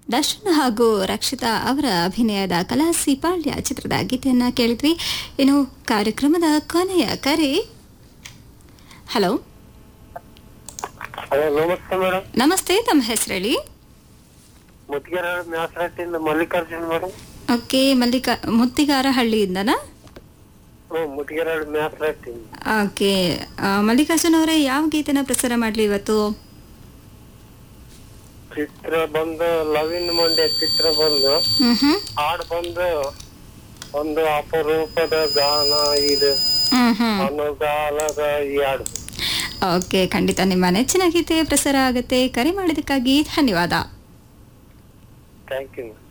ದರ್ಶನ್ ಹಾಗೂ ರಕ್ಷಿತಾ ಅವರ ಅಭಿನಯದ ಕಲಾಸಿ ಪಾಳ್ಯ ಚಿತ್ರದ ಗೀತೆಯನ್ನ ಕೇಳಿದ್ವಿ ಇನ್ನು ಕಾರ್ಯಕ್ರಮದ ಕೊನೆಯ ಕರೆ ಹಲೋ ಹಲೋ ನಮಸ್ತೆ ಮೇಡಮ್ ನಮಸ್ತೆ ತಮ್ಮ ಹೆಸರು ಹೇಳಿ ಮುದ್ಗೆರ ಮ್ಯಾಸರಟ್ಟಿಂದ ಮಲ್ಲಿಕಾರ್ಜುನ್ ಮೇಡಮ್ ಓಕೆ ಮಲ್ಲಿಕಾ ಮುತ್ತಿಗಾರಹಳ್ಳಿಯಿಂದನಾ ಹ್ಞೂ ಮುದ್ಗೆರ ಮ್ಯಾಸರಟ್ಟಿಂದ ಓಕೆ ಆ, ಮಲ್ಲಿಕಾರ್ಜುನ್ ಅವರೇ ಯಾವ ಗೀತೆನ ಪ್ರಸಾರ ಮಾಡಲಿ ಇವತ್ತು ಚಿತ್ರ ಬಂದು ಲವಿನ್ ಮಂಡ್ಯ ಚಿತ್ರ ಬಂದು ಹ್ಮ್ ಹ್ಮ್ ಹಾಡು ಬಂದು ಒಂದು ಅಪರೂಪದ ಗಾನ ಇದು ಹ್ಮ್ ಹ್ಮ್ ಅನುಗಾಲದ ಈ ಹಾಡು ಓಕೆ ಖಂಡಿತ ನಿಮ್ಮ ನೆಚ್ಚಿನ ಗೀತೆ ಪ್ರಸಾರ ಆಗುತ್ತೆ ಕರೆ ಮಾಡಿದ್ದಕ್ಕಾಗಿ ಧನ್ಯವಾದ ಥ್ಯಾಂಕ್ ಯು